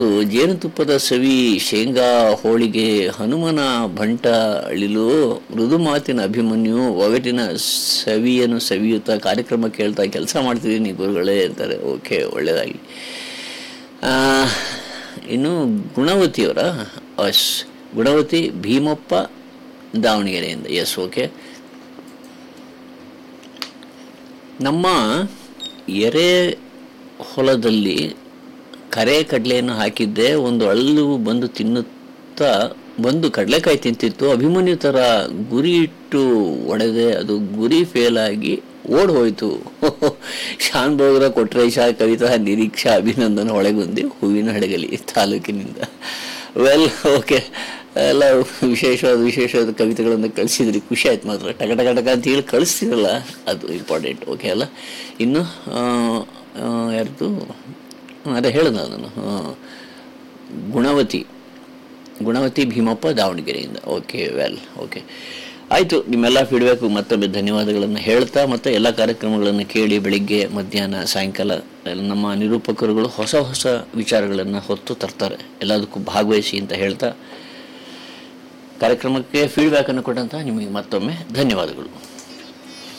ಜೇನುತುಪ್ಪದ ಸವಿ ಶೇಂಗಾ ಹೋಳಿಗೆ ಹನುಮನ ಭಂಟ ಅಳಿಲು ಮೃದು ಮಾತಿನ ಅಭಿಮನ್ಯು ಒಗಟಿನ ಸವಿಯನ್ನು ಸವಿಯುತ್ತಾ ಕಾರ್ಯಕ್ರಮ ಕೇಳ್ತಾ ಕೆಲಸ ಮಾಡ್ತಿದ್ದೀನಿ ಗುರುಗಳೇ ಅಂತಾರೆ ಓಕೆ ಒಳ್ಳೆಯದಾಗಿ ಆ, ಇನ್ನು ಗುಣವತಿಯವರ ಎಸ್ ಗುಣವತಿ ಭೀಮಪ್ಪ ದಾವಣಗೆರೆಯಿಂದ ಎಸ್ ಓಕೆ ನಮ್ಮ ಎರೆ ಹೊಲದಲ್ಲಿ ಕರೆ ಕಡಲೆಯನ್ನು ಹಾಕಿದ್ದೆ ಒಂದು ಅಳ್ಳು ಬಂದು ತಿನ್ನುತ್ತಾ ಬಂದು ಕಡಲೆಕಾಯಿ ತಿಂತಿತ್ತು ಅಭಿಮನ್ಯು ಥರ ಗುರಿ ಇಟ್ಟು ಒಡೆದೆ ಅದು ಗುರಿ ಫೇಲ್ ಆಗಿ ಓಡ್ ಹೋಯ್ತು ಶಾನ್ ಬೋಗ್ರ ಕೊಟ್ರೇಶ ಕವಿತಾ ನಿರೀಕ್ಷಾ ಅಭಿನಂದನ ಹೊಳೆಗುಂದಿ ಹೂವಿನ ಹಡಗಲಿ ತಾಲೂಕಿನಿಂದ ವೆಲ್ ಓಕೆ ಎಲ್ಲ ವಿಶೇಷವಾದ ವಿಶೇಷವಾದ ಕವಿತೆಗಳನ್ನು ಕಳಿಸಿದ್ರಿ ಖುಷಿ ಆಯ್ತು ಮಾತ್ರ ಟಕ ಟಕ ಟಕ ಅಂತ ಹೇಳಿ ಕಳಿಸ್ತಿರಲ್ಲ ಅದು ಇಂಪಾರ್ಟೆಂಟ್ ಓಕೆ ಅಲ್ಲ ಇನ್ನು ಆ, ಆ, ಯಾರ್ದು ಹ್ಮ್, ಅದೇ ಹೇಳ್ದ ನಾನು ಆ, ಗುಣವತಿ ಗುಣವತಿ ಭೀಮಪ್ಪ ದಾವಣಗೆರೆಯಿಂದ ಓಕೆ ವೆಲ್ ಓಕೆ ಆಯಿತು ನಿಮ್ಮೆಲ್ಲ ಫೀಡ್ಬ್ಯಾಕು ಮತ್ತೊಮ್ಮೆ ಧನ್ಯವಾದಗಳನ್ನು ಹೇಳ್ತಾ ಮತ್ತು ಎಲ್ಲ ಕಾರ್ಯಕ್ರಮಗಳನ್ನು ಕೇಳಿ ಬೆಳಿಗ್ಗೆ ಮಧ್ಯಾಹ್ನ ಸಾಯಂಕಾಲ ಎಲ್ಲ ನಮ್ಮ ನಿರೂಪಕರುಗಳು ಹೊಸ ಹೊಸ ವಿಚಾರಗಳನ್ನು ಹೊತ್ತು ತರ್ತಾರೆ ಎಲ್ಲದಕ್ಕೂ ಭಾಗವಹಿಸಿ ಅಂತ ಹೇಳ್ತಾ ಕಾರ್ಯಕ್ರಮಕ್ಕೆ ಫೀಡ್ಬ್ಯಾಕನ್ನು ಕೊಟ್ಟಂತ ನಿಮಗೆ ಮತ್ತೊಮ್ಮೆ ಧನ್ಯವಾದಗಳು